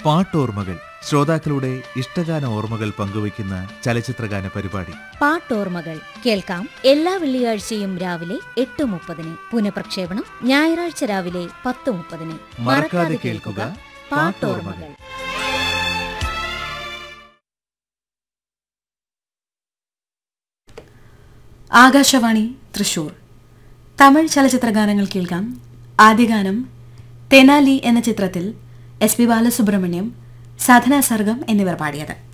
പാട്ടോർമ്മകൾ ശ്രോതാക്കളുടെ ഇഷ്ടഗാന ഓർമ്മകൾ പങ്കുവയ്ക്കുന്ന ചലച്ചിത്രഗാന പരിപാടി പാട്ടോർമ്മകൾ കേൾക്കാം എല്ലാ വെള്ളിയാഴ്ചയും രാവിലെ എട്ട് മുപ്പതിന് പുനഃപ്രക്ഷേപണം ഞായറാഴ്ച രാവിലെ പത്ത് മുപ്പതിന് മറക്കാതെ കേൾക്കുക പാട്ടോർമ്മകൾ ആകാശവാണി തൃശൂർ തമിഴ് ചലച്ചിത്ര ഗാനങ്ങൾ കേൾക്കാം ആദ്യ ഗാനം തെനാലി എന്ന ചിത്രത്തിൽ എസ് പി ബാലസുബ്രഹ്മണ്യം സാധന സർഗം എന്നിവർ പാടിയത്